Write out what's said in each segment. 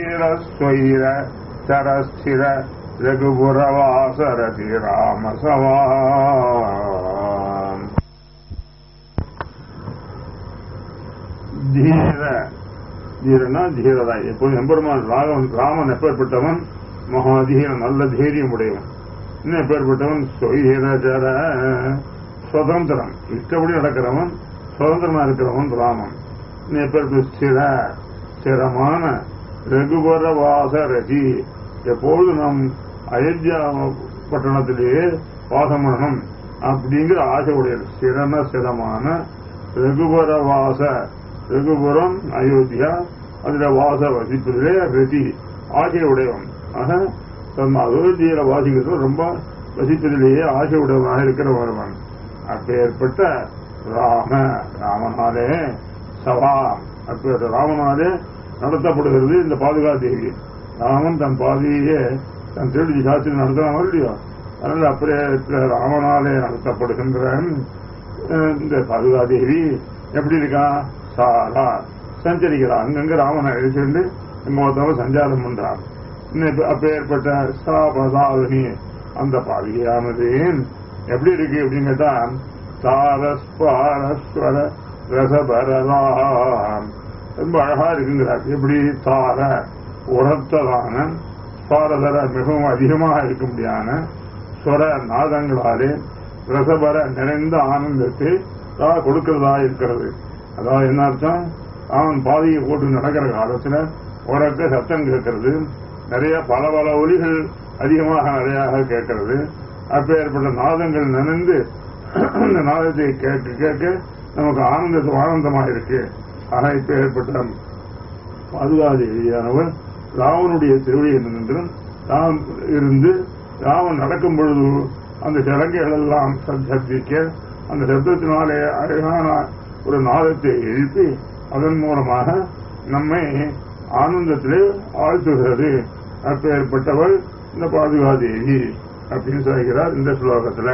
தீர ஸ்வயிர சரஸ்திர ரகுபுரவாசரதி ராமசவாம் தீர தீரனா தீரதா எப்போது எம்பெருமான் ராகவன் ராமன் எப்பேற்பட்டவன் மகாதீரன் நல்ல தைரியம் உடையவன் இன்னும் எப்பேற்பட்டவன் சொய்தர சுதந்திரம் இஷ்டப்படி நடக்கிறவன் சுதந்திரமா இருக்கிறவன் ராமன் இன்னும் எப்பேற்பட்ட ஸ்திர ஸ்திரமான ரகுபர வாச ரதி எப்பொழுது நாம் அயோத்தியா பட்டணத்திலேயே வாசம் பண்ணணும் அப்படிங்கிற ஆசை உடையது ஸ்திரன ஸ்திரமான ரகுபர வாச ரகுபுரம் அயோத்தியா அதுல வாச வசிப்பதிலே ரதி ஆசை உடையவன் ஆக தன் அயோத்தியில வாசிக்கிறது ரொம்ப வசிப்பதிலேயே ஆசை உடையவனாக இருக்கிற ஒருவன் அப்பேற்பட்ட ராம ராமனாலே சவா அப்பேற்பட்ட ராமனாலே நடத்தப்படுகிறது இந்த பாதுகா தேவி ராமன் தன் பாதையே தன் திருடி சாஸ்திரி நடத்தினான் இல்லையோ அதனால அப்படியே இருக்கிற ராமனாலே நடத்தப்படுகின்ற அஹ், இந்த பாதுகா தேவி எப்படி இருக்கா சாரா சஞ்சரிக்கிறான் அங்கங்க ராமனை அழிச்சுண்டு எங்க மொத்தம் சஞ்சாரம் பண்றான் இன்னும் இப்ப அப்பேற்பட்ட சாபதாவினி அந்த பாதுகையானது எப்படி இருக்கு அப்படின்னு கேட்டா தாரஸ்பாரஸ்வர ரசபரலாம் ரொம்ப அழகா இருக்குங்கிறார் எப்படி தார உரத்ததான ஸ்பாரதர மிகவும் அதிகமாக இருக்க முடியான ஸ்வர நாதங்களாலே ரசபர நிறைந்த ஆனந்தத்தை தா கொடுக்கிறதா இருக்கிறது அதாவது என்ன அர்த்தம் அவன் பாதையை போட்டு நடக்கிற காலத்துல உரக்க சத்தம் கேட்கறது நிறைய பல பல ஒலிகள் அதிகமாக நிறையாக கேட்கறது அப்பேற்பட்ட நாதங்கள் நினைந்து அந்த நாதத்தை கேட்க கேட்க நமக்கு ஆனந்த ஆனந்தமாக இருக்கு ஆனா இப்ப ஏற்பட்ட பாதுகாதேவியானவர் ராவனுடைய திருவடியை நின்று தாம் இருந்து ராவன் நடக்கும் பொழுது அந்த சலங்கைகள் எல்லாம் சப்திக்க அந்த சப்தத்தினாலே அழகான ஒரு நாதத்தை எழுப்பி அதன் மூலமாக நம்மை ஆனந்தத்திலே ஆழ்த்துகிறது அப்பேற்பட்டவள் இந்த பாதுகாதேவி அப்படின்னு சொல்கிறார் இந்த ஸ்லோகத்துல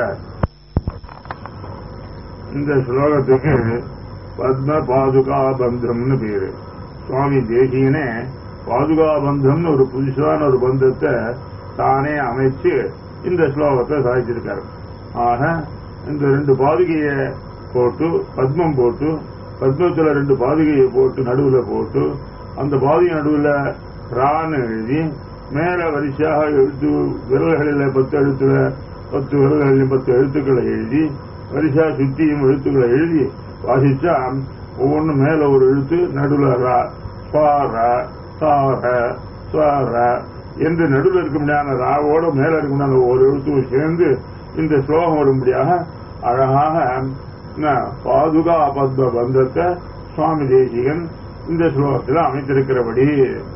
இந்த ஸ்லோகத்துக்கு பத்ம பாதுகா பந்தம்னு பேரு சுவாமி தேசியனே பாதுகா பந்தம்னு ஒரு புதுசான ஒரு பந்தத்தை தானே அமைச்சு இந்த ஸ்லோகத்தை சாதிச்சிருக்காரு ஆக இந்த ரெண்டு பாதுகைய போட்டு பத்மம் போட்டு பத்மத்துல ரெண்டு பாதுகையை போட்டு நடுவுல போட்டு அந்த பாதுகை நடுவுல ரான்னு எழுதி மேல வரிசையாக எழுத்து விரல்களில் பத்து எழுத்துல பத்து விரல்களில் பத்து எழுத்துக்களை எழுதி வரிசையா சுத்தியும் எழுத்துக்களை எழுதி வாசிச்சா ஒவ்வொன்றும் மேல ஒரு எழுத்து நடுவுல ரா ஸ்வார சார ஸ்வார என்று நடுவில் இருக்க முடியாத ராவோட மேல இருக்க முடியாத ஒரு எழுத்தும் சேர்ந்து இந்த ஸ்லோகம் வரும்படியாக அழகாக என்ன, பாதுகா பத்ம பந்தத்தை சுவாமி தேசிகன் இந்த ஸ்லோகத்தில் அமைத்திருக்கிறபடி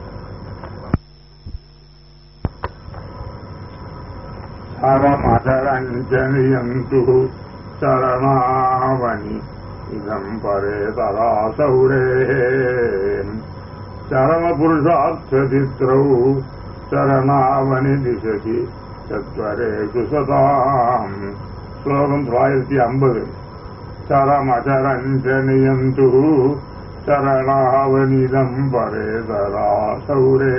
சரமதரஞ்சனியந்து சரணாவணி இதம் பரே தராசௌரே சரமபுருஷார்த்ததித்ரௌ சரணாவணி திசதி சத்வரேஷு சதாம் ஸ்லோகம் தொள்ளாயிரத்தி ஐம்பது சரமச்சரஞ்சனியந்து சரணாவனிதம் பரேதராசௌரே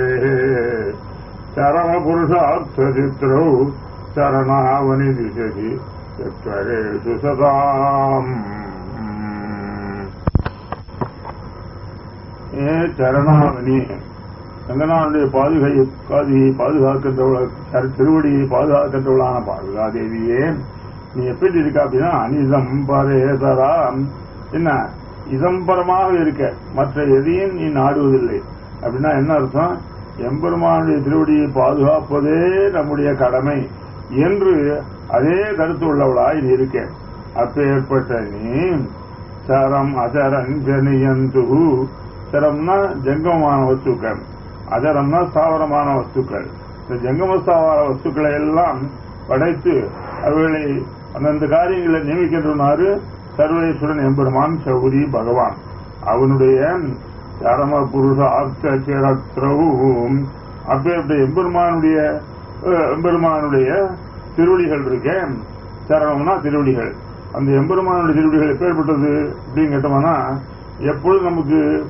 சரமபுருஷார்த்தசித்ரௌ சரணாவனி திசதி சத்வரேஷு சதாம் ஏ சரணாவனி ரங்கநாதனுடைய பாதுகையை பாதியை பாதுகாக்கின்றவள திருவடியை பாதுகாக்கின்றவளான பாதுகாதேவியே நீ எப்படி இருக்க அப்படின்னா அனிதம் பரேதரா என்ன இதம்பரமாக இருக்க மற்ற எதையும் நீ நாடுவதில்லை அப்படின்னா என்ன அர்த்தம் எம்பெருமானுடைய திருவடியை பாதுகாப்பதே நம்முடைய கடமை என்று அதே கருத்து உள்ளவளாய் நீ இருக்க அப்பேற்பட்ட நீ சரம் அசரஞ்சனியந்து சரம்னா ஜங்கமமான வஸ்துக்கள் அதரம்னா ஸ்தாவரமான வஸ்துக்கள் இந்த ஜங்கமஸ்தாவர வஸ்துக்களை எல்லாம் படைத்து அவைகளை அந்தந்த காரியங்களை நியமிக்கின்றனாரு சர்வேஸ்வரன் எம்பெருமான் சௌரி பகவான் அவனுடைய சரம புருஷ ஆர்த்தரவும் அப்பேற்பட்ட எம்பெருமானுடைய அஹ், எம்பெருமானுடைய திருவடிகள் இருக்கேன் சரணம்னா திருவடிகள் அந்த எம்பெருமானுடைய திருவடிகள் எப்பேற்பட்டது அப்படின்னு கேட்டோம்னா எப்பொழுது நமக்கு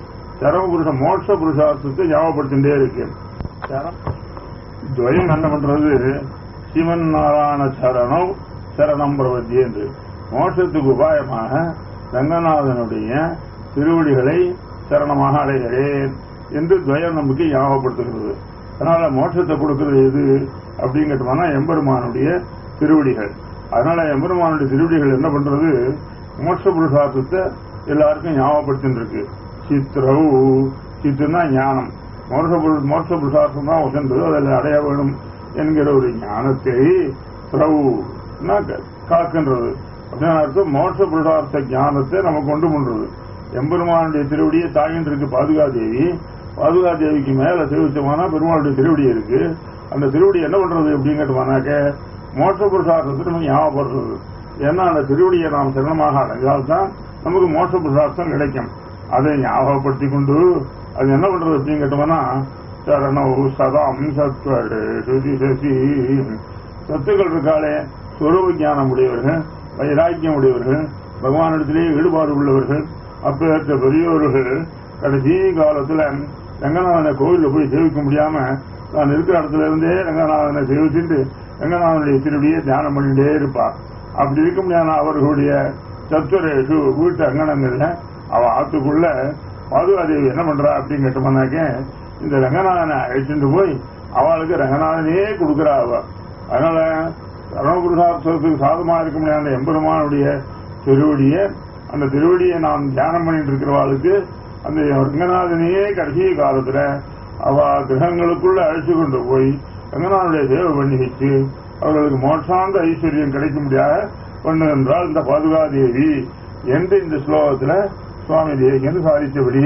சரம புருஷ மோட்ச புருஷார்த்தத்தை ஞாபகப்படுத்திட்டே இருக்கு சரம் துவயம் என்ன பண்றது சிவன் நாராயண சரணம் சரணம் பிரபத்தி என்று மோட்சத்துக்கு உபாயமாக ரங்கநாதனுடைய திருவடிகளை சரணமாக அடைகிறேன் என்று துவயம் நமக்கு ஞாபகப்படுத்துகிறது அதனால மோட்சத்தை கொடுக்கிறது எது அப்படிங்கிட்டோம்னா எம்பெருமானுடைய திருவடிகள் அதனால எம்பெருமானுடைய திருவடிகள் என்ன பண்றது மோட்ச புருஷார்த்தத்தை எல்லாருக்கும் ஞாபகப்படுத்தின்னு இருக்கு சித்ரவு சித்துனா ஞானம் மோட்ச புரு- மோட்ச புருஷார்த்தம் தான் வசந்தது அதில் அடைய வேணும் என்கிற ஒரு ஞானத்தை பிரவுனா காக்கின்றது அப்படின்னு அர்த்தம் மோட்ச புருஷார்த்த ஞானத்தை நம்ம கொண்டு பண்றது எம்பெருமானுடைய திருவடியை தாயின் இருக்கு பாதுகாதேவி பாதுகாதேவிக்கு மேல தெரிவிச்சோம்னா பெருமாளுடைய திருவடி இருக்கு அந்த திருவடி என்ன பண்றது அப்படின்னு கேட்டோம்னாக்க மோட்ச புருஷார்த்தத்தை நம்ம ஞாபகப்படுறது ஏன்னா அந்த திருவடியை நாம் சிரமமாக அடைஞ்சால்தான் நமக்கு மோட்ச புருஷார்த்தம் கிடைக்கும் அதை ஞாபகப்படுத்தி கொண்டு அது என்ன பண்றது அப்படின்னு கேட்டோம்னா சரணவு சதாம் சத்வடு சுதி சசி சத்துக்கள் இருக்காளே சுரூப ஞானம் உடையவர்கள் வைராக்கியம் உடையவர்கள் பகவானிடத்திலே ஈடுபாடு உள்ளவர்கள் அப்பேற்ற பெரியோர்கள் கடைசி காலத்துல ரங்கநாதனை கோவில்ல போய் சேவிக்க முடியாம தான் இருக்கிற இடத்துல இருந்தே ரங்கநாதனை சேவிச்சுட்டு ரங்கநாதனுடைய திருடியே தியானம் பண்ணிட்டே இருப்பார் அப்படி இருக்க முடியாத அவர்களுடைய சத்துரேஷு வீட்டு அங்கணங்கள்ல அவ ஆத்துக்குள்ள பாதுகாதேவி என்ன பண்றா அப்படின்னு கேட்டோம்னாக்க இந்த ரங்கநாதனை அழைச்சிட்டு போய் அவளுக்கு ரங்கநாதனே கொடுக்குறா அவ அதனால சரணகுருசார்த்தத்துக்கு சாதமா இருக்க முடியாத எம்பெருமானுடைய திருவடியை அந்த திருவடியை நாம் தியானம் பண்ணிட்டு இருக்கிறவாளுக்கு அந்த ரங்கநாதனையே கடைசி காலத்துல அவ கிரகங்களுக்குள்ள அழைச்சு கொண்டு போய் ரங்கநாதனுடைய சேவை பண்ணி வச்சு அவர்களுக்கு மோட்சாந்த ஐஸ்வர்யம் கிடைக்க முடியாத பண்ணுகின்றால் இந்த பாதுகாதேவி என்று இந்த ஸ்லோகத்துல சுவாமி தேசியன் சாதித்தபடி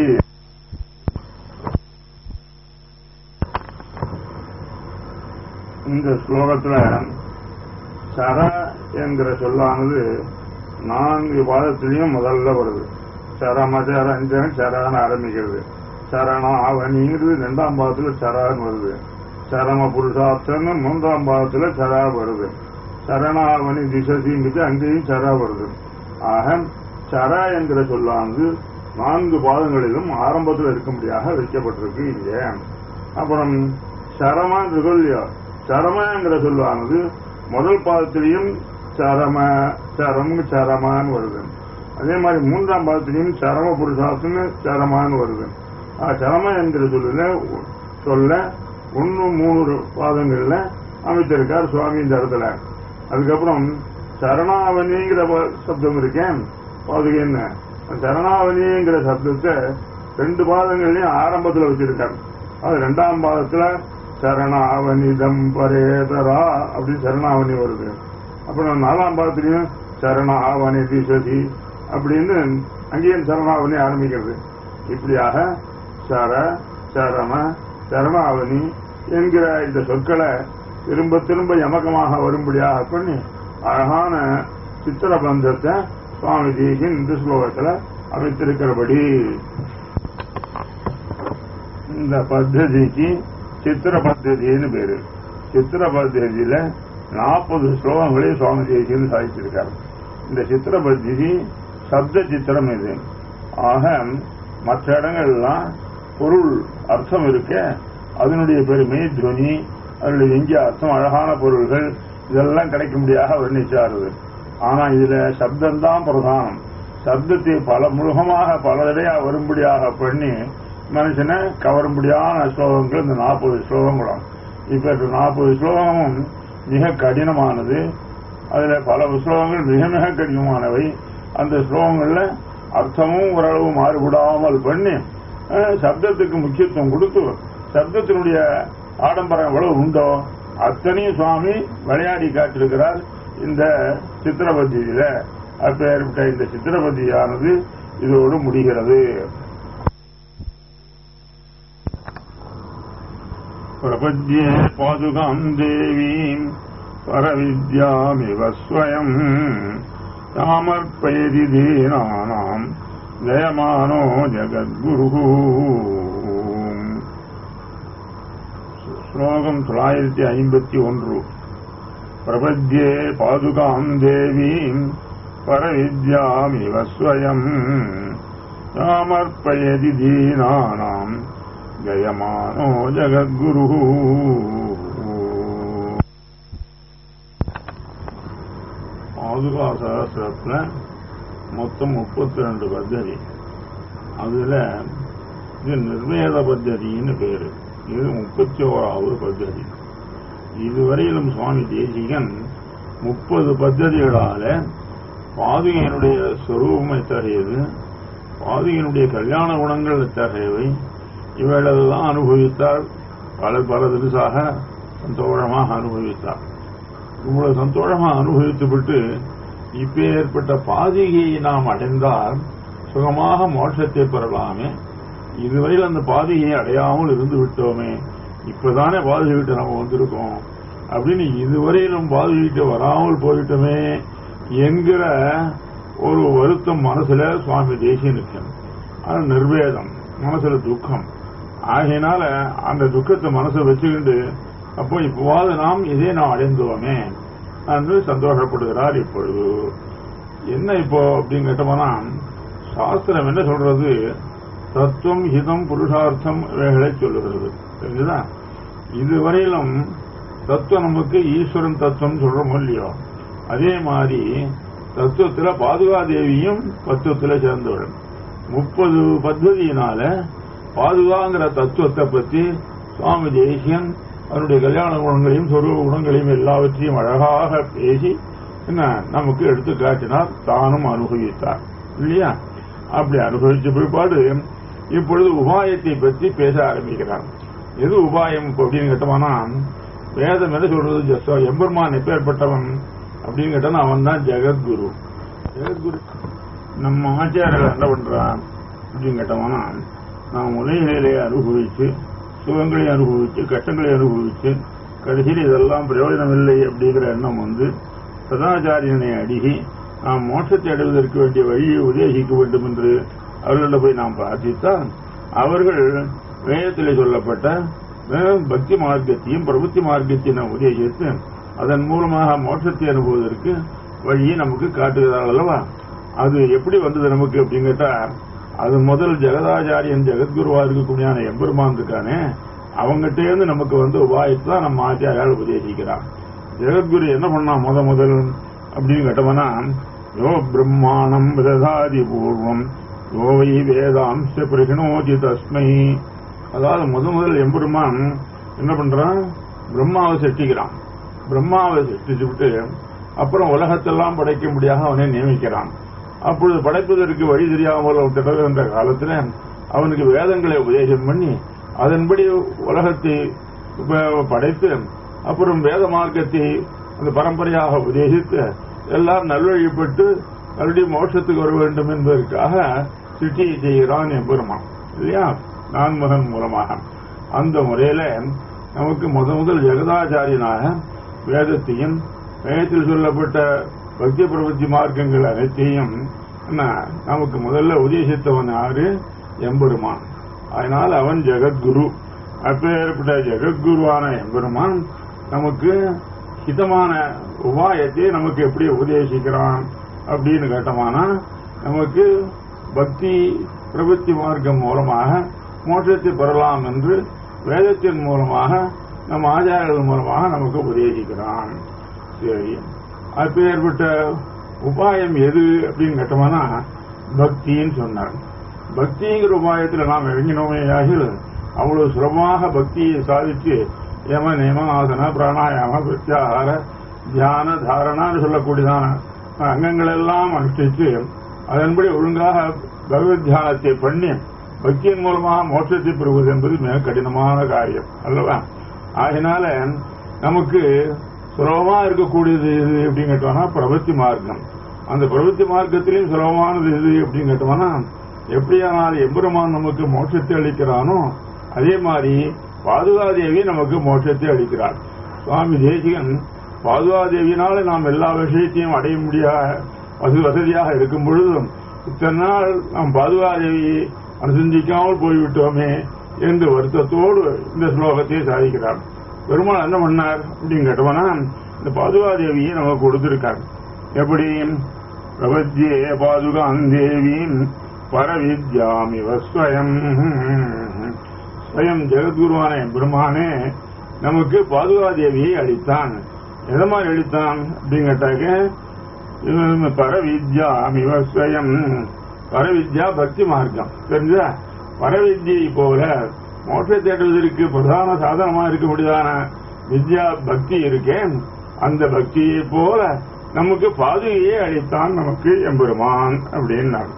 இந்த ஸ்லோகத்துல சர என்கிற சொல்லானது நான்கு பாதத்திலையும் முதல்ல வருது சரமச்சரஞ்சன் சரான்னு ஆரம்பிக்கிறது சரணம் அவனிங்கிறது ரெண்டாம் பாதத்துல சரான்னு வருது சரம புருஷார்த்தன்னு மூன்றாம் பாதத்துல சரா வருது சரணாவணி திசதிங்கிறது அங்கேயும் சரா வருது ஆக சரா என்கிற சொல்லானது நான்கு பாதங்களிலும் ஆரம்பத்தில் இருக்கும்படியாக வைக்கப்பட்டிருக்கு இங்கே அப்புறம் சரமான் இருக்கு இல்லையா சரமங்கிற சொல்லானது முதல் பாதத்திலையும் சரம சரம் சரமான்னு வருது அதே மாதிரி மூன்றாம் பாதத்திலையும் சரம புருஷாசன்னு சரமான்னு வருது ஆ, சரம என்கிற சொல்லுல சொல்ல ஒன்னு மூணு பாதங்கள்ல அமைச்சிருக்கார் சுவாமி இந்த இடத்துல அதுக்கப்புறம் சரணாவணிங்கிற ப- சப்தம் இருக்கேன் பாதுகைன்னு அந்த சரணாவணிங்கிற சப்தத்தை ரெண்டு பாதங்கள்லயும் ஆரம்பத்துல வச்சிருக்காரு அது ரெண்டாம் பாதத்துல சரணாவனிதம் பரேதரா அப்படி சரணாவணி வருது அப்புறம் நாலாம் பாதத்திலையும் சரணாவணி திசதி அப்படின்னு அங்கேயும் சரணாவணி ஆரம்பிக்கிறது இப்படியாக சர சரம சரணாவணி என்கிற இந்த சொற்களை திரும்ப திரும்ப யமகமாக வரும்படியாக பண்ணி அழகான சித்திர பந்தத்தை சுவாமி தேசியன் இந்த ஸ்லோகத்துல அமைத்திருக்கிறபடி இந்த பத்ததிக்கு சித்திர பத்ததின்னு பேரு சித்திர பத்ததியில நாற்பது ஸ்லோகங்களே சுவாமி தேசியன் சாதிச்சிருக்காரு இந்த சித்திர பத்ததி சப்த சித்திரம் இது ஆக மற்ற இடங்கள்லாம் பொருள் அர்த்தம் இருக்க அதனுடைய பெருமை துவனி அதனுடைய எஞ்சிய அர்த்தம் அழகான பொருள்கள் இதெல்லாம் கிடைக்கும்படியாக வர்ணிச்சாருது ஆனா இதுல சப்தம்தான் பிரதானம் சப்தத்தை பல முழுகமாக பலதடையா வரும்படியாக பண்ணி மனுஷனை கவரும்படியான ஸ்லோகங்கள் இந்த நாற்பது ஸ்லோகங்களும் இப்ப இந்த நாற்பது ஸ்லோகமும் மிக கடினமானது அதுல பல ஸ்லோகங்கள் மிக மிக கடினமானவை அந்த ஸ்லோகங்கள்ல அர்த்தமும் ஓரளவு மாறுபடாமல் பண்ணி அஹ், சப்தத்துக்கு முக்கியத்துவம் கொடுத்து சப்தத்தினுடைய ஆடம்பரம் எவ்வளவு உண்டோ அத்தனையும் சுவாமி விளையாடி காட்டிருக்கிறார் இந்த சித்திரபதியில அப்பேற்பட்ட இந்த சித்திரபதியானது இதோடு முடிகிறது பிரபத்யே பாதுகாம் தேவீம் பரவித்யாமிவ ஸ்வயம் தாமர்பயதி தீனானாம் ஜயமானோ ஜகத்குரு ஸ்லோகம் தொள்ளாயிரத்தி ஐம்பத்தி ஒன்று பிரபத்யே பாதுகாம் தேவீம் பரவித்யாமிவ ஸ்வயம் ராமர்ப்பயதி தீனானாம் ஜயமானோ ஜகத்குரு பாதுகா சகசிரத்துல மொத்தம் முப்பத்தி ரெண்டு பத்ததி அதுல இது நிர்வேத பத்ததின்னு பேரு இது முப்பத்தி ஓராவது பத்ததி இதுவரையிலும் சுவாமி தேசிகன் முப்பது பத்ததிகளால பாதுகையினுடைய சொரூபம் எத்தகையது பாதுகையினுடைய கல்யாண குணங்கள் எத்தகையவை இவைகளெல்லாம் அனுபவித்தார் பல பல தினசாக சந்தோஷமாக அனுபவித்தார் இவ்வளவு சந்தோஷமாக அனுபவித்து விட்டு இப்ப ஏற்பட்ட பாதிகையை நாம் அடைந்தால் சுகமாக மோட்சத்தை பெறலாமே இதுவரையில் அந்த பாதிகையை அடையாமல் இருந்து விட்டோமே இப்பதானே பாதுகிட்டு நம்ம வந்திருக்கோம் அப்படின்னு இதுவரையிலும் பாதுகிட்டு வராமல் போயிட்டோமே என்கிற ஒரு வருத்தம் மனசுல சுவாமி தேசியனுக்கு அது நிர்வேதம் மனசுல துக்கம் ஆகையினால அந்த துக்கத்தை மனசை வச்சுக்கிண்டு அப்போ இப்போவாது நாம் இதே நாம் அடைந்தோமே என்று சந்தோஷப்படுகிறார் இப்பொழுது என்ன இப்போ அப்படின்னு கேட்டோம்னா சாஸ்திரம் என்ன சொல்றது தத்துவம் ஹிதம் புருஷார்த்தம் இவைகளை சொல்லுகிறது தெரிஞ்சுதா இதுவரையிலும் தத்துவம் நமக்கு ஈஸ்வரன் தத்துவம் சொல்றோம் இல்லையோ அதே மாதிரி தத்துவத்துல பாதுகாதேவியும் தத்துவத்துல சேர்ந்தவள் முப்பது பத்ததியினால பாதுகாங்கிற தத்துவத்தை பத்தி சுவாமி தேசியன் அவருடைய கல்யாண குணங்களையும் சொருவ குணங்களையும் எல்லாவற்றையும் அழகாக பேசி என்ன நமக்கு எடுத்து காட்டினார் தானும் அனுபவித்தார் இல்லையா அப்படி அனுபவிச்ச பிற்பாடு இப்பொழுது உபாயத்தை பற்றி பேச ஆரம்பிக்கிறார் எது உபாயம் அப்படின்னு கேட்டோம்னா வேதம் என்ன சொல்றது ஜஸ்வா எம்பெருமான் எப்பேற்பட்டவன் அப்படின்னு கேட்டா அவன் தான் ஜெகத்குரு ஜெகத்குரு நம்ம ஆச்சாரியர்கள் என்ன பண்றான் அப்படின்னு கேட்டோம்னா நாம் உலகிலே அனுபவிச்சு சுகங்களை அனுபவிச்சு கஷ்டங்களை அனுபவிச்சு கடைசியில் இதெல்லாம் பிரயோஜனம் இல்லை அப்படிங்கிற எண்ணம் வந்து சதாச்சாரியனை அடிகி நாம் மோட்சத்தை அடைவதற்கு வேண்டிய வழியை உபதேசிக்க வேண்டும் என்று அவர்களிடம் போய் நாம் பிரார்த்தித்தால் அவர்கள் வேதத்திலே சொல்லப்பட்ட பக்தி மார்க்கத்தையும் பிரபுத்தி மார்க்கத்தையும் நாம் உபதேசித்து அதன் மூலமாக மோட்சத்தை அனுபவதற்கு வழியை நமக்கு காட்டுகிறார்கள் அல்லவா அது எப்படி வந்தது நமக்கு அப்படின்னு கேட்டா அது முதல் ஜெகதாச்சாரியன் ஜெகத்குருவா இருக்கக்கூடிய எம்பெருமான் இருக்கானே அவங்ககிட்ட இருந்து நமக்கு வந்து உபாயத்தை தான் நம்ம ஆச்சாரியால் உபதேசிக்கிறான் ஜெகத்குரு என்ன பண்ணா முத முதல் அப்படின்னு கேட்டோம்னா யோ பிரம்மாணம் விததாதி பூர்வம் யோவை வேதாம்ச பிரகிணோதி தஸ்மை அதாவது முத முதல் எம்பெருமான் என்ன பண்றான் பிரம்மாவை சிருஷ்டிக்கிறான் பிரம்மாவை சிருஷ்டிச்சு விட்டு அப்புறம் உலகத்தெல்லாம் படைக்க முடியாத அவனை நியமிக்கிறான் அப்பொழுது படைப்பதற்கு வழி தெரியாமல் தடவை வந்த காலத்துல அவனுக்கு வேதங்களை உபதேசம் பண்ணி அதன்படி உலகத்தை படைத்து அப்புறம் வேத மார்க்கத்தை அந்த பரம்பரையாக உபதேசித்து எல்லாரும் நல்வழிப்பட்டு மறுபடியும் மோட்சத்துக்கு வர வேண்டும் என்பதற்காக சிட்டியை செய்கிறான் எம்பெருமான் இல்லையா நான்மகன் மூலமாக அந்த முறையில நமக்கு முத முதல் ஜெகதாச்சாரியனாக வேதத்தையும் வேதத்தில் சொல்லப்பட்ட பக்தி பிரபத்தி மார்க்கங்கள் அனைத்தையும் நமக்கு முதல்ல உதேசித்தவன் யாரு எம்பெருமான் அதனால் அவன் ஜெகத்குரு அப்பேற்பட்ட ஜெகத்குருவான எம்பெருமான் நமக்கு ஹிதமான உபாயத்தை நமக்கு எப்படி உபதேசிக்கிறான் அப்படின்னு கேட்டோமானா நமக்கு பக்தி பிரபத்தி மார்க்கம் மூலமாக மோட்சத்தை பெறலாம் என்று வேதத்தின் மூலமாக நம் ஆச்சாரங்கள் மூலமாக நமக்கு உபதேசிக்கிறான் சரி அப்பேற்பட்ட உபாயம் எது அப்படின்னு கேட்டோம்னா பக்தின்னு சொன்னார் பக்திங்கிற உபாயத்தில் நாம் இறங்கினோமே ஆகில் அவ்வளவு சுலபமாக பக்தியை சாதித்து யம நியம ஆசன பிராணாயாம பிரத்யாகார தியான தாரணான்னு சொல்லக்கூடியதான அங்கங்கள் எல்லாம் அனுஷ்டித்து அதன்படி ஒழுங்காக பகவத் தியானத்தை பண்ணி பக்தியின் மூலமாக மோட்சத்தை பெறுவது என்பது மிக கடினமான காரியம் அல்லவா ஆகினால நமக்கு சுலபமா இருக்கக்கூடியது எது அப்படின்னு கேட்டோம்னா பிரபத்தி மார்க்கம் அந்த பிரபத்தி மார்க்கத்திலையும் சுலபமானது எது அப்படின்னு கேட்டோம்னா எப்படியானால் எம்பெருமான் நமக்கு மோட்சத்தை அளிக்கிறானோ அதே மாதிரி பாதுகாதேவி நமக்கு மோட்சத்தை அளிக்கிறார் சுவாமி தேசிகன் பாதுகாதேவியினால நாம் எல்லா விஷயத்தையும் அடைய முடியாத வசதி வசதியாக இருக்கும் பொழுதும் இத்தனை நாள் நாம் பாதுகாதேவியை அனுசந்திக்காமல் போய்விட்டோமே என்று வருத்தத்தோடு இந்த ஸ்லோகத்தை சாதிக்கிறார் பெருமாள் என்ன பண்ணார் அப்படின்னு கேட்டோம்னா இந்த பாதுகாதேவியை நமக்கு கொடுத்திருக்கார் எப்படி பிரபத்தியே பாதுகான் தேவீம் பரவித்யாமிவ ஸ்வயம் ஸ்வயம் ஜெகத்குருவான பெருமானே நமக்கு பாதுகாதேவியை அளித்தான் எதை மாதிரி அளித்தான் அப்படின்னு கேட்டாக்க இவன் பரவித்யாமிவ ஸ்வயம் பரவித்யா பக்தி மார்க்கம் தெரிஞ்சா பரவித்யை போல மோட்சத்தை தேடுவதற்கு பிரதான சாதனமா இருக்க முடியாத வித்யா பக்தி இருக்கேன் அந்த பக்தியை போல நமக்கு பாதுகையை அளித்தான் நமக்கு எம்பெருமான் அப்படின்னார்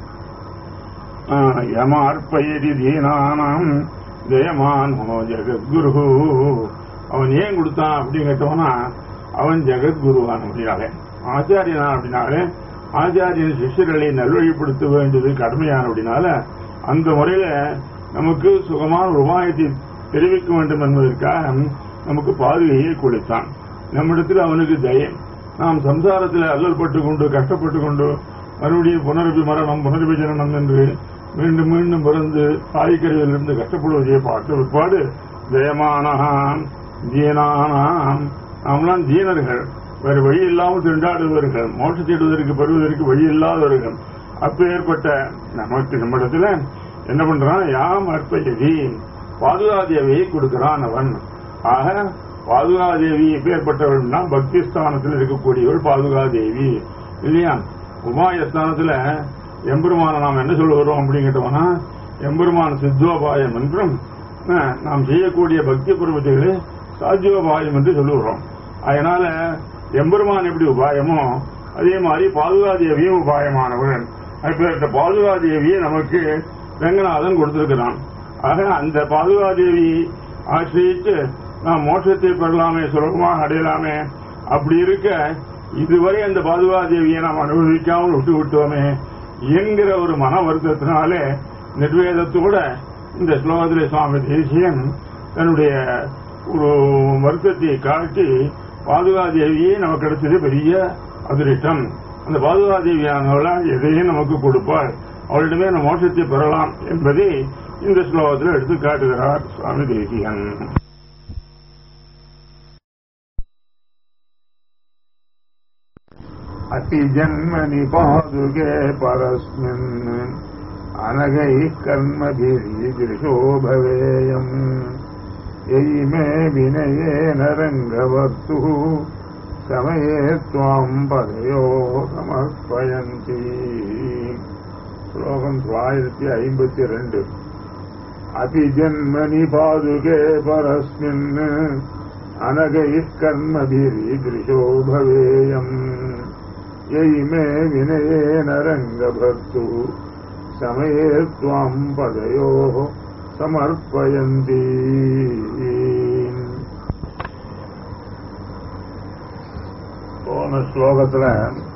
யமார்ப்பயதி தீனானாம் ஜெயமானோ ஜெகத்குரு அவன் ஏன் கொடுத்தான் அப்படின்னு கேட்டோம்னா அவன் ஜெகத்குருவான் அப்படின்னாலே ஆச்சாரியனா அப்படின்னாலே ஆச்சாரியன் சிஷ்யர்களை நல்வழிப்படுத்த வேண்டியது கடமையான அப்படின்னால அந்த முறையில நமக்கு சுகமான உபாயத்தை தெரிவிக்க வேண்டும் என்பதற்காக நமக்கு பாதுகையை கொடுத்தான் நம்மிடத்தில் அவனுக்கு தயம் நாம் சம்சாரத்தில் அல்லல்பட்டு கொண்டு கஷ்டப்பட்டு கொண்டு மறுபடியும் புனரபி மரணம் புனரபி ஜனனம் என்று மீண்டும் மீண்டும் பிறந்து தாய்க்கருவிலிருந்து கஷ்டப்படுவதை பார்த்த பிற்பாடு ஜெயமானாம் ஜீனானாம் நாமெல்லாம் ஜீனர்கள் வேறு வழி இல்லாமல் திண்டாடுவர்கள் மோட்சத்திடுவதற்கு பெறுவதற்கு வழி இல்லாதவர்கள் அப்பேற்பட்ட நமக்கு நம்மிடத்துல என்ன பண்றான் யாம் அற்பயதி பாதுகாதேவியை கொடுக்கிறான் அவன் ஆக பாதுகாதேவி எப்பேற்பட்டவள்னா பக்தி ஸ்தானத்தில் இருக்கக்கூடியவள் பாதுகாதேவி இல்லையா உபாயஸ்தானத்துல எம்பெருமான நாம் என்ன சொல்லுகிறோம் அப்படின்னு கேட்டோம்னா எம்பெருமான் சித்தோபாயம் என்றும் அஹ், நாம் செய்யக்கூடிய பக்தி பருவத்தைகளை சாத்தியோபாயம் என்று சொல்லுகிறோம் அதனால எம்பெருமான் எப்படி உபாயமோ அதே மாதிரி பாதுகாதேவியும் உபாயமானவள் அப்பேற்பட்ட பாதுகாதேவியை நமக்கு ரங்கநாதன் கொடுத்திருக்கிறான் ஆக அந்த பாதுகாதேவி ஆசிரியிட்டு நாம் மோட்சத்தை பெறலாமே சுலபமாக அடையலாமே அப்படி இருக்க இதுவரை அந்த பாதுகாதேவியை நாம் அனுபவிக்காமல் விட்டு விட்டோமே என்கிற ஒரு மன வருத்தத்தினாலே நிர்வேதத்தோட இந்த ஸ்லோகத்திலே சுவாமி தேசியன் தன்னுடைய ஒரு வருத்தத்தை காட்டி பாதுகாதேவியே நமக்கு கிடைச்சது பெரிய அதிர்ஷ்டம் அந்த பாதுகாதேவியானவளால் எதையும் நமக்கு கொடுப்பார் அவளிடமே நம்ம மோட்சத்தை பெறலாம் என்பதை இந்த ஸ்லோகத்தில் எடுத்து காட்டுகிறார் சுவாமி தேசியன் அதி ஜன்மனி பாதுகே பரஸ்மின் அனகை கர்மபிரிதிருஷோ பவேயம் எயி மே வினயேன ரங்கவர்த்து சமயே துவாம் பதயோ சமர்ப்பயந்தி ஸ்லோகம் தொள்ளாயிரத்தி ஐம்பத்தி ரெண்டு அபிஜன்மனி பாதுகே பரஸ்மின் அனகைः कर्मभिरीदृशो भवेयम् ययि मे विनयेन रङ्गभर्तुः समये त्वाम् पदयोः समर्पयन्ति போன ஸ்லோகத்துல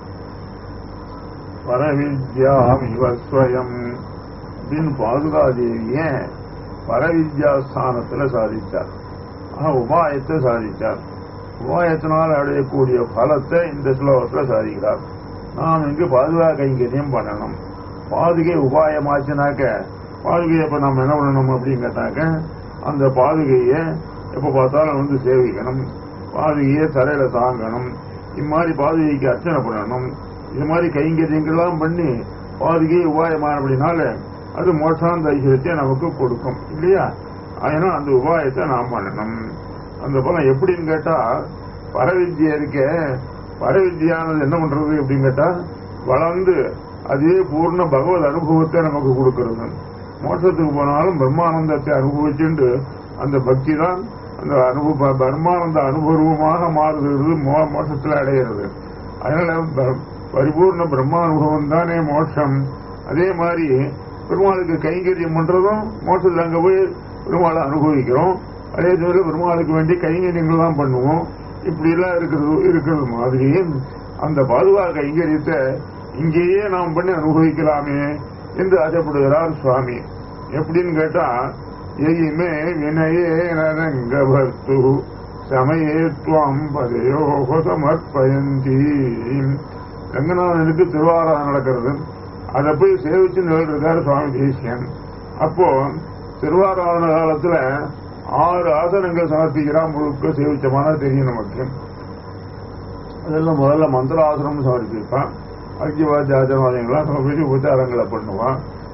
பரவித்யாமிவ ஸ்வயம் அப்படின்னு பாதுகாதேவிய பரவித்யா ஸ்தானத்துல சாதித்தார் ஆனா உபாயத்தை சாதித்தார் உபாயத்தினால் அடையக்கூடிய பலத்தை இந்த ஸ்லோகத்துல சாதிக்கிறார் நாம் இங்கு பாதுகா கைங்கரியம் பண்ணணும் பாதுகை உபாயமாச்சுனாக்க பாதுகையை இப்ப நம்ம என்ன பண்ணணும் அப்படின்னு கேட்டாக்க அந்த பாதுகையை எப்ப பார்த்தாலும் வந்து சேவிக்கணும் பாதுகையை தலையில தாங்கணும் இம்மாதிரி பாதுகைக்கு அர்ச்சனை பண்ணணும் இது மாதிரி கைங்கரியங்கள்லாம் பண்ணி பாதுகை உபாயமானபடினால அது மோட்சாந்த ஐஸ்வரியத்தை நமக்கு கொடுக்கும் இல்லையா அதனால அந்த உபாயத்தை நாம் பண்ணணும் அந்த பலம் எப்படின்னு கேட்டா பரவித்யா இருக்க பரவித்யானது என்ன பண்றது அப்படின்னு கேட்டா வளர்ந்து அதே பூர்ண பகவத் அனுபவத்தை நமக்கு கொடுக்கிறது மோட்சத்துக்கு போனாலும் பிரம்மானந்தத்தை அனுபவிச்சுண்டு அந்த பக்தி தான் அந்த அனுபவ பிரம்மானந்த அனுபவமாக மாறுகிறது மோ- மோட்சத்துல அடைகிறது அதனால ப- பரிபூர்ண பிரம்மானுபவம் தானே மோட்சம் அதே மாதிரி பெருமாளுக்கு கைங்கரியம் பண்றதும் மோட்சத்துல அங்க போய் பெருமாளை அனுபவிக்கிறோம் அதே தவிர பெருமாளுக்கு வேண்டி கைங்கரியங்கள் தான் பண்ணுவோம் இப்படி எல்லாம் இருக்கிறது இருக்கிறது மாதிரி அந்த பாதுகா கைங்கரியத்தை இங்கேயே நாம் பண்ணி அனுபவிக்கலாமே என்று ஆசைப்படுகிறார் சுவாமி எப்படின்னு கேட்டா எயுமே வினயே நரங்கபர்த்து சமயே துவாம் பதையோக சமர்ப்பயந்தி ரங்கநாதனுக்கு திருவாராதம் நடக்கிறது அதை போய் சேவிச்சு நிகழ்றாரு சுவாமி தேசியன் அப்போ திருவாராதன காலத்துல ஆறு ஆசனங்கள் சமர்ப்பிக்கிறான் முழுக்க சேவிச்சமான தெரியும் நமக்கு அதெல்லாம் முதல்ல மந்திராசனம் சமர்ப்பிப்பான் அர்க்கியவாத்திய ஆச்சரவாதங்கள்லாம் சமர்ப்பிச்சு உபச்சாரங்களை பண்ணுவான்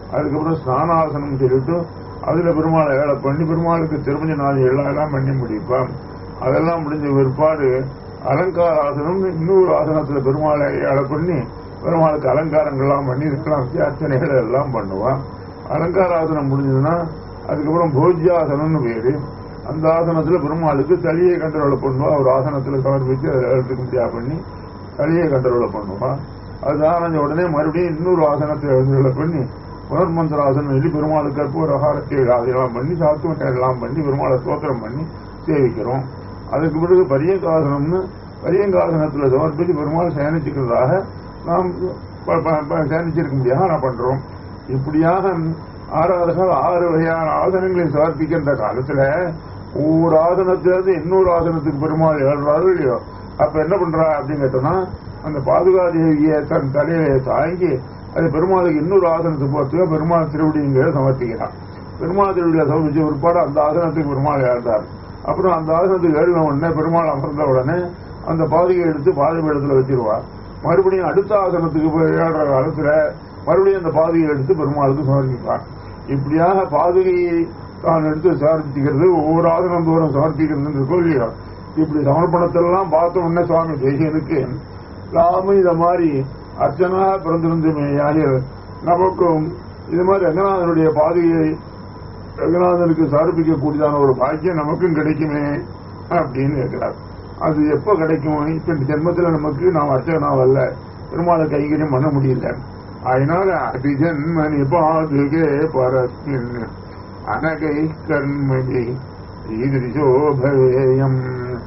அதுக்கப்புறம் ஸ்நானாசனம் சொல்லிட்டு அதுல பெருமாளை ஏழை பண்ணி பெருமாளுக்கு திருமண நாள் எல்லாம் எல்லாம் பண்ணி முடிப்பான் அதெல்லாம் முடிஞ்ச பிற்பாடு அலங்கார ஆசனம் இன்னொரு ஆசனத்துல பெருமாளை ஏழை பண்ணி பெருமாளுக்கு அலங்காரங்கள்லாம் பண்ணி இதெல்லாம் அர்ச்சனைகள் எல்லாம் பண்ணுவான் அலங்கார ஆசனம் முடிஞ்சதுன்னா அதுக்கப்புறம் போஜ்யாசனம்னு பேரு அந்த ஆசனத்துல பெருமாளுக்கு தலையை கண்ட்ரோல் பண்ணுவா ஒரு ஆசனத்துல சமர்ப்பிச்சு அதை எழுத்துக்க முடியா பண்ணி தலையை கண்ட்ரோல் பண்ணுவான் அது ஆனந்த உடனே மறுபடியும் இன்னொரு ஆசனத்தை எழுந்துகளை பண்ணி புனர்மந்திர ஆசனம் சொல்லி பெருமாளுக்கு கற்பூர ஆகாரத்தை அதெல்லாம் பண்ணி சாத்துவத்தை எல்லாம் பண்ணி பெருமாளை ஸ்தோத்திரம் பண்ணி சேவிக்கிறோம் அதுக்கு பிறகு பரியங்காசனம்னு பரியங்காசனத்துல சமர்ப்பித்து பெருமாள் சேனிச்சுக்கிறதாக நாம் ப- ப- ப- சேனிச்சிருக்க முடியாத நான் பண்றோம் இப்படியாக ஆராதகர் ஆறு வகையான ஆசனங்களை சமர்ப்பிக்கின்ற காலத்துல ஒவ்வொரு ஆசனத்திலிருந்து இன்னொரு ஆசனத்துக்கு பெருமாள் ஏழுறாரு இல்லையோ அப்ப என்ன பண்றா அப்படின்னு கேட்டோம்னா அந்த பாதுகாதேவியை தன் தலையில தாங்கி அது பெருமாளுக்கு இன்னொரு ஆசனத்துக்கு போறதுக்கு பெருமாள் திருவடிங்கிற சமர்ப்பிக்கிறான் பெருமாள் திருவடியில சமர்ப்பிச்ச பிற்பாடு அந்த ஆசனத்துக்கு பெருமாள் ஏழ்ந்தார் அப்புறம் அந்த ஆசனத்துக்கு ஏறின உடனே பெருமாள் அமர்ந்த உடனே அந்த பாதுகை எடுத்து பாதுகை இடத்துல வச்சிருவார் மறுபடியும் அடுத்த ஆசனத்துக்கு போய் ஏழுற காலத்துல மறுபடியும் அந்த பாதுகையை எடுத்து பெருமாளுக்கு சமர்ப்பிப்பார் இப்படியாக பாதுகையை தான் எடுத்து சமர்ப்பிக்கிறது ஒவ்வொரு ஆசனம் தூரம் சமர்ப்பிக்கிறது இருக்கோ இல்லையோ இப்படி சமர்ப்பணத்தெல்லாம் பார்த்த உடனே சுவாமி தேசியனுக்கு நாமும் இத மாதிரி அர்ச்சனா பிறந்திருந்துமே யார் நமக்கும் இது மாதிரி ரங்கநாதனுடைய பாதையை ரங்கநாதனுக்கு சமர்ப்பிக்கக்கூடியதான ஒரு பாக்கியம் நமக்கும் கிடைக்குமே அப்படின்னு கேட்கிறார் அது எப்ப கிடைக்கும் இப்ப இந்த ஜென்மத்துல நமக்கு நாம் அர்ச்சகனாவல்ல பெருமாளை கைகரியம் பண்ண முடியல அதனால அபிஜன்மணி பாதுகே பரஸ்மின் அனகை கர்மதி ஈதிரிசோபவேயம்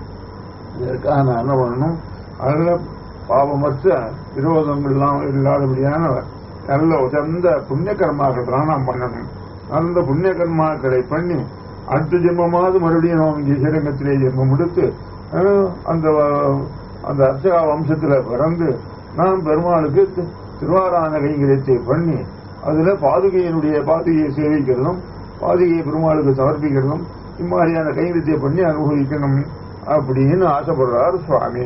இதற்காக நான் என்ன பண்ணணும் அதுல பாவமற்ற விரோதங்கள்லாம் இல்லாதபடியான நல்ல உசந்த புண்ணிய கர்மாக்கள் தான் நாம் பண்ணணும் அந்த புண்ணிய கர்மாக்களை பண்ணி அடுத்த ஜென்மமாவது மறுபடியும் நாம் இங்கே ஸ்ரீரங்கத்திலே ஜென்மம் எடுத்து அஹ், அந்த வ- அந்த அர்ச்சகா வம்சத்துல பிறந்து நாம் பெருமாளுக்கு தி- திருவாரான கைங்கரியத்தை பண்ணி அதுல பாதுகையினுடைய பாதுகையை சேவிக்கிறதும் பாதுகையை பெருமாளுக்கு சமர்ப்பிக்கிறதும் இம்மாதிரியான கைங்கரியத்தை பண்ணி அனுபவிக்கணும் அப்படின்னு ஆசைப்படுறார் சுவாமி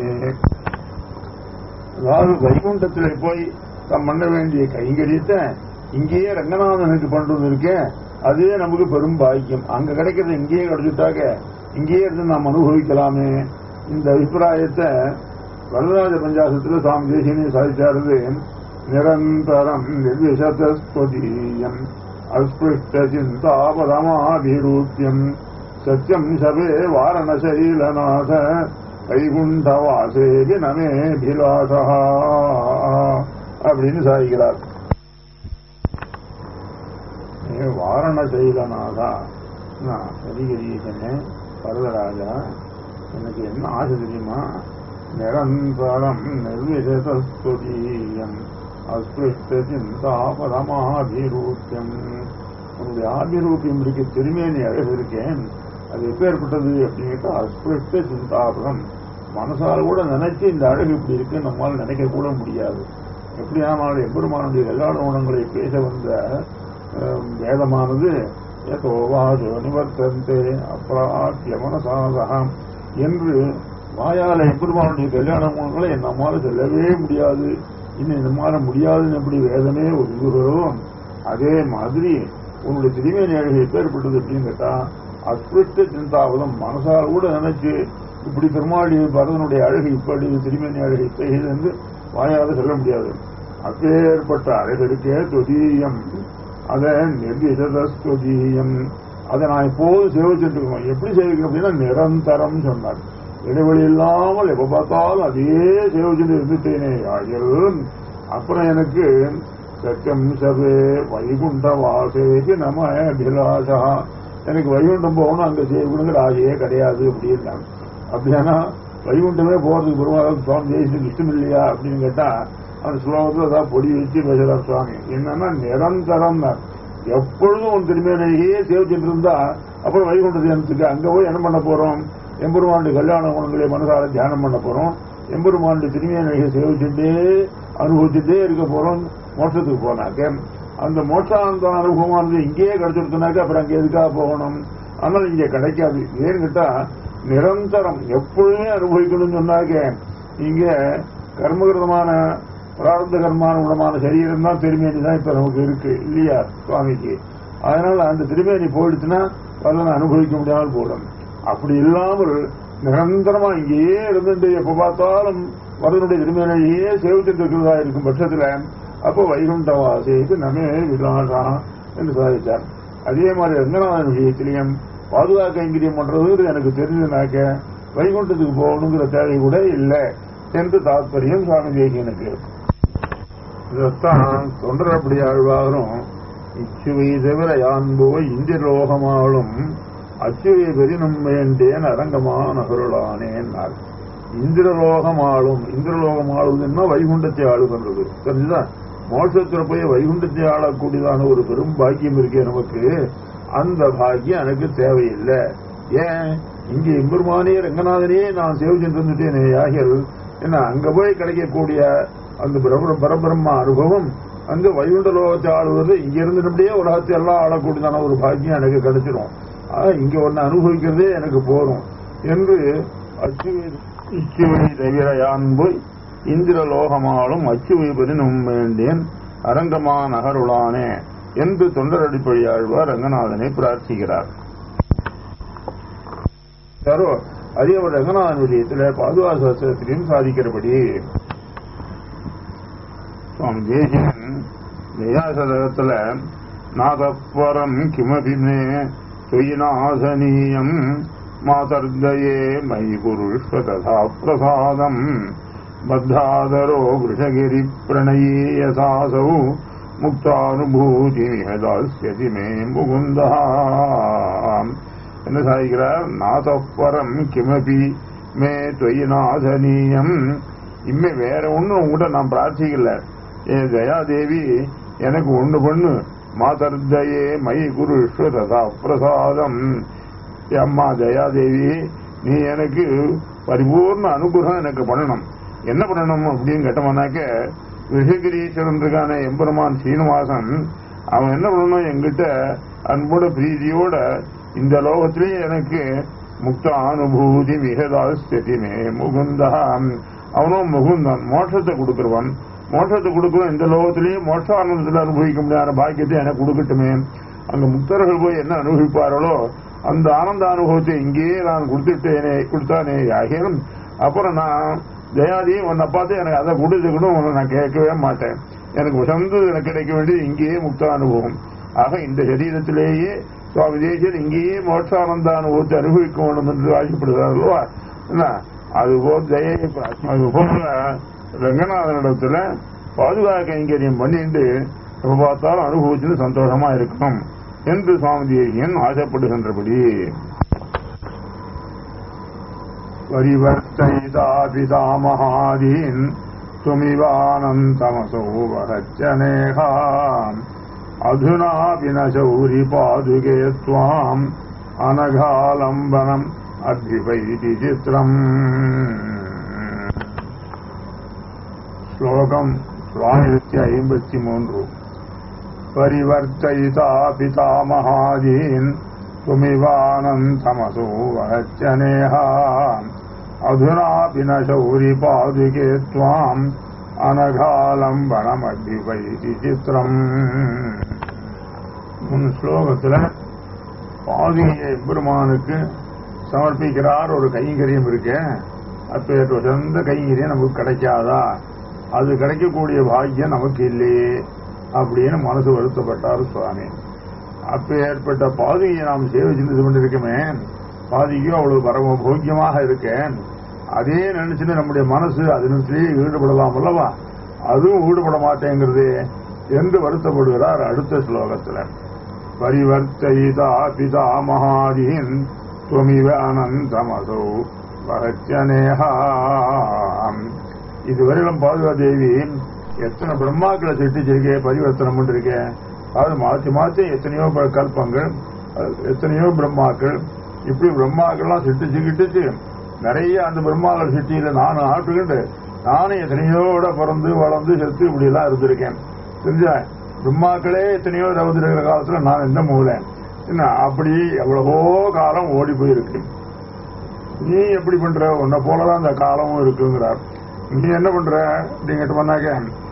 அதாவது வைகுண்டத்துல போய் தாம் பண்ண வேண்டிய கைங்கரியத்தை இங்கேயே ரங்கநாதனுக்கு பண்றது இருக்கேன் அதுவே நமக்கு பெரும் பாக்கியம் அங்க கிடைக்கிறது இங்கேயே கிடைச்சிட்டாக்க இங்கேயே இருந்து நாம் அனுபவிக்கலாமே இந்த அபிப்பிராயத்தை வரதராஜ பஞ்சாசத்துல சுவாமி தேசியனை சாதிச்சாருது நிரந்தரம் நிர்விசதஸ்வதீயம் அஸ்பிருஷ்ட சிந்தாபதமாபிரூப்பியம் சத்தியம் சபே வாரணசைலநாத வைகுண்டவாசேவி நமே பிலாசா அப்படின்னு சாதிக்கிறார் ஏ வாரணசைலநாதா நான் சரிகரீசனே பரதராஜா எனக்கு என்ன ஆசை தெரியுமா நிரந்தரம் நிர்விசதஸ்துதீயம் அஸ்பிருஷ்ட சிந்தாபதமாபிரூப்பியம் உன்னுடைய ஆபிரூப்பியம் இருக்க திருமேனி அழகு இருக்கேன் அது எப்பேற்பட்டது அப்படின்னு கேட்டா அஸ்பிருஷ்ட சிந்தாபதம் மனசால கூட நினைச்சு இந்த அழகு இப்படி இருக்கு நம்மால நினைக்க கூட முடியாது எப்படியானாலும் எம்பெருமானுடைய கல்யாண குணங்களை பேச வந்த அஹ், வேதமானது ஏதோ வாசோ நிவர்த்தந்தே அப்ராக்கிய மனசாதகம் என்று வாயால எம்பெருமானுடைய கல்யாண குணங்களை நம்மால சொல்லவே முடியாது இன்னும் நம்மால முடியாதுன்னு எப்படி வேதமே ஒதுங்குகிறதோ அதே மாதிரி உன்னுடைய திருமேனி அழகு எப்பேற்பட்டது அப்படின்னு கேட்டா அஸ்பிருஷ்ட சிந்தாவதம் மனசால் கூட நினைச்சு இப்படி பெருமாளி பரதனுடைய அழகு இப்படி திருமேனி அழகு இப்படி என்று வாயால சொல்ல முடியாது அப்பேற்பட்ட அழகு இருக்கே துதீயம் அதை நிர்விசதஸ்துதீயம் அதை நான் எப்போது சேவிச்சுட்டு இருக்கோம் எப்படி சேவிக்கணும் அப்படின்னா நிரந்தரம் சொன்னார் இடைவெளி இல்லாமல் எப்ப பார்த்தாலும் அதே சேவிச்சுட்டு இருந்துட்டேனே ஆகியல் அப்புறம் எனக்கு சத்தியம் சபே வைகுண்ட வாசேக்கு நம அபிலாஷா எனக்கு வைகுண்டம் போகணும் அங்க செய்யணுங்கிற ஆசையே கிடையாது அப்படின்னாங்க அப்படியானா வைகுண்டமே போறதுக்கு பெருமாள் சுவாமி ஜெயிச்சுக்கு இஷ்டம் இல்லையா அப்படின்னு கேட்டா அந்த ஸ்லோகத்துல ஏதாவது பொடி வச்சு பேசுறார் சுவாமி என்னன்னா நிரந்தரம் தான் எப்பொழுதும் உன் திருமேனையே சேவிச்சுட்டு இருந்தா அப்புறம் வைகுண்ட தியானத்துக்கு அங்க போய் என்ன பண்ண போறோம் எம்பெருமானுடைய கல்யாண குணங்களை மனசார தியானம் பண்ண போறோம் எம்பெருமானுடைய திருமேனையை சேவிச்சுட்டே அனுபவிச்சுட்டே இருக்க போறோம் மோட்சத்துக்கு போனாக்க அந்த மோட்சாந்த அனுபவமானது இங்கேயே கிடைச்சிருச்சுனாக்க அப்புறம் அங்க எதுக்காக போகணும் ஆனால் இங்க கிடைக்காது ஏன்னு கேட்டா நிரந்தரம் எப்பொழுதுமே அனுபவிக்கணும்னு சொன்னாக்க இங்க கர்மகிருதமான பிரார்த்த கர்மானுகுணமான சரீரம் தான் திருமேனி தான் இப்ப நமக்கு இருக்கு இல்லையா சுவாமிக்கு அதனால அந்த திருமேனி போயிடுச்சுன்னா பலனை அனுபவிக்க முடியாமல் போடும் அப்படி இல்லாமல் நிரந்தரமா இங்கேயே இருந்துட்டு எப்ப பார்த்தாலும் வரனுடைய திருமேனியே சேவிச்சுட்டு இருக்கிறதா இருக்கும் பட்சத்துல அப்போ வைகுண்டவாசிக்கு நமே விலாசான் என்று சாதித்தார் அதே மாதிரி ரங்கநாதன் விஷயத்திலையும் பாதுகாக்க கைங்கரியம் பண்றது எனக்கு தெரிஞ்சதுனாக்க வைகுண்டத்துக்கு போகணுங்கிற தேவை கூட இல்லை என்று தாத்பரியம் சுவாமி தேசியனுக்கு இதைத்தான் தொண்டரப்படி ஆழ்வாரும் இச்சுவை தவிர யான்புவை இந்திரலோகமாளும் அச்சுவை பெரினும் வேண்டேன் அரங்கமா நகருளானேன்னார் இந்திரலோகம் ஆளும் இந்திரலோகம் ஆளுதுன்னா வைகுண்டத்தை ஆளுகின்றது தெரிஞ்சுதா மோட்சத்துல போய் வைகுண்டத்தை ஆளக்கூடியதான ஒரு பெரும் பாக்கியம் இருக்கே நமக்கு அந்த பாக்கியம் எனக்கு தேவையில்லை ஏன் இங்க எம்பெருமானே ரங்கநாதனே நான் சேவிச்சுட்டு இருந்துட்டேனே யாகில் என்ன அங்க போய் கிடைக்கக்கூடிய அந்த பிரப பரபிரம்ம அனுபவம் அங்க வைகுண்ட லோகத்தை ஆளுவது இங்க இருந்தபடியே உலகத்தை எல்லாம் ஆளக்கூடியதான ஒரு பாக்கியம் எனக்கு கிடைச்சிடும் ஆக இங்க ஒன்னு அனுபவிக்கிறதே எனக்கு போதும் என்று அச்சுவை இச்சுவை தவிர யான் போய் இந்திரலோகமாலும் அச்சுவை பெறினும் வேண்டேன் அரங்கமா நகருளானே என்று தொண்டரடிப்படி ஆழ்வார் ரங்கநாதனை பிரார்த்திக்கிறார் யாரோ அதே ஒரு ரங்கநாதன் விஷயத்துல பாதுகாசத்திலையும் சாதிக்கிறபடி சுவாமி தேசியன் தயாசதகத்துல நாதப்பரம் கிமபி மே துயினாசனீயம் மாதர்தயே மயி குருஷ்வ ததா பிரசாதம் பத்தாதரோ விஷகிரி பிரணயீயசாசௌ முக்தானுபூதி தாஸ்யதி மே முகுந்தா என்ன சாதிக்கிறார் நாதப்பரம் கிமபி மே தொய்நாதனீயம் இம்மே வேற ஒண்ணும் உங்ககிட்ட நான் பிரார்த்திக்கல ஏ தயாதேவி எனக்கு ஒண்ணு பண்ணு மாதர்தயே மயி குரு ததா பிரசாதம் ஏ அம்மா தயாதேவி நீ எனக்கு பரிபூர்ண அனுகிரகம் எனக்கு பண்ணணும் என்ன பண்ணணும் அப்படின்னு கேட்டோம்னாக்க விஷகிரீஸ்வரன் இருக்கான எம்பெருமான் சீனிவாசன் அவன் என்ன பண்ணணும் எங்கிட்ட அன்போட பிரீதியோட இந்த லோகத்திலேயே எனக்கு முக்த அனுபூதி மிகதாஸ்திமே முகுந்தா அவனும் முகுந்தன் மோட்சத்தை கொடுக்கிறவன் மோட்சத்தை கொடுக்கிறவன் இந்த லோகத்திலேயே மோட்சானந்தத்தில் அனுபவிக்க முடியாத பாக்கியத்தை எனக்கு கொடுக்கட்டுமே அங்க முக்தர்கள் போய் என்ன அனுபவிப்பார்களோ அந்த ஆனந்த அனுபவத்தை இங்கேயே நான் கொடுத்துட்டேனே கொடுத்தானே ஆகியும் அப்புறம் நான் ஜெயாதி உன்னை பார்த்து எனக்கு அதை கொடுத்துக்கணும் உன்னை நான் கேட்கவே மாட்டேன் எனக்கு உசந்து எனக்கு கிடைக்க வேண்டியது இங்கேயே முக்த அனுபவம் ஆக இந்த சரீரத்திலேயே சுவாமி தேசியன் இங்கேயே மோட்சானந்த அனுபவத்தை அனுபவிக்க வேண்டும் என்று ஆசைப்படுகிறார் அல்லவா என்ன அதுபோல் தயை அது போல ரங்கநாதனிடத்துல பாதுகாக்க கைங்கரியம் பண்ணிட்டு எப்ப பார்த்தாலும் அனுபவிச்சுன்னு சந்தோஷமா இருக்கணும் என்று சுவாமி தேசியன் ஆசைப்படுகின்றபடி परिवर्तयिता पितामहादीन् त्वमिवानन्तमसौ वहच्चनेहा अधुनापि न शौरिपादुके त्वाम् अनघालम्बनम् अभ्युपैति चित्रम् श्लोकम् स्वामित्य ऐம்பத்தி மூன்று परिवर्तयिता पितामहादीन् त्वमिवानन्तमसो वहच्चनेहा अधुनापि न शौरिपादुके त्वाम् अनघालम्बनमभ्युपैति சித்திரம் முன் ஸ்லோகத்துல பாதியை பெருமானுக்கு சமர்ப்பிக்கிறார் ஒரு கைங்கரியம் இருக்கு அப்பேற்ற சொந்த கைங்கரியம் நமக்கு கிடைக்காதா அது கிடைக்கக்கூடிய பாக்கியம் நமக்கு இல்லையே அப்படின்னு மனசு வருத்தப்பட்டார் சுவாமி அப்ப ஏற்பட்ட பாதையை நாம் சேவை சிந்தித்து கொண்டிருக்கமே பாதிக்கும் அவ்வளவு பரம போக்கியமாக இருக்கேன் அதே நினைச்சுட்டு நம்முடைய மனசு அதனிடத்திலேயே ஈடுபடலாம் அல்லவா அதுவும் ஈடுபட மாட்டேங்கிறது என்று வருத்தப்படுகிறார் அடுத்த ஸ்லோகத்துல பரிவர்த்தயிதா பிதா மகாதீன் துவமிவ அனந்தமசௌ பரச்சனேகாம் இதுவரையிலும் பாதுகா தேவி எத்தனை பிரம்மாக்களை சிருஷ்டிச்சிருக்கே பரிவர்த்தனம் பண்ணிருக்கேன் அதாவது மாற்றி மாற்றி எத்தனையோ ப- கல்பங்கள் அஹ், எத்தனையோ பிரம்மாக்கள் இப்படி பிரம்மாக்கள்லாம் சிட்டிச்சு கிட்டுச்சு நிறைய அந்த பிரம்மாக்கள் சிட்டியில நானும் ஆட்டுக்கிட்டு நானும் எத்தனையோட பிறந்து வளர்ந்து செத்து இப்படி எல்லாம் இருந்திருக்கேன் தெரிஞ்சா பிரம்மாக்களே எத்தனையோ இருபது இருக்கிற காலத்துல நான் எந்த மூலை என்ன அப்படி எவ்வளவோ காலம் ஓடி போயிருக்கு நீ எப்படி பண்ற உன்னை போலதான் அந்த காலமும் இருக்குங்கிறார் நீ என்ன பண்ற அப்படிங்கிட்ட பண்ணாக்க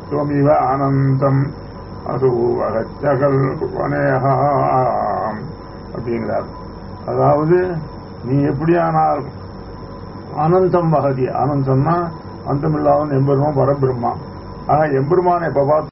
துவமிவ அனந்தம் அசூவகச்சகல் வனேகாம் அப்படிங்கிறார் அதாவது நீ எப்படியானால் அனந்தம் வகதி அனந்தம்னா அந்தமில்லாதவன் எம்பெருமான் பரபிரம்மா ஆனா எம்பெருமானை எப்ப பார்த்து